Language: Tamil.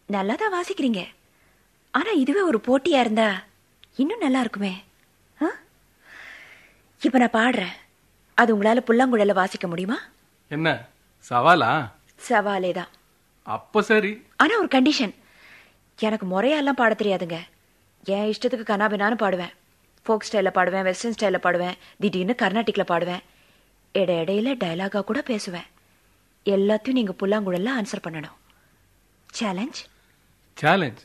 நல்லா தான் வாசிக்கிறீங்க ஆனா இதுவே ஒரு போட்டியா இருந்தா இன்னும் நல்லா இருக்குமே ஆ? இப்ப நான் பாடுறேன் அது உங்களால புல்லாங்குழல வாசிக்க முடியுமா என்ன சவாலா சவாலே தான் அப்ப சரி ஆனா ஒரு கண்டிஷன் எனக்கு முறையெல்லாம் பாட தெரியாதுங்க என் இஷ்டத்துக்கு கனாபினான்னு பாடுவேன் ஃபோக் ஸ்டைல பாடுவேன் வெஸ்டர்ன் ஸ்டைல பாடுவேன் திடீர்னு கர்நாடிக்ல பாடுவேன் இட இடையில டயலாகா கூட பேசுவேன் எல்லாத்தையும் நீங்க புல்லாங்குழல்ல ஆன்சர் பண்ணணும் சேலஞ்ச் சேலஞ்ச்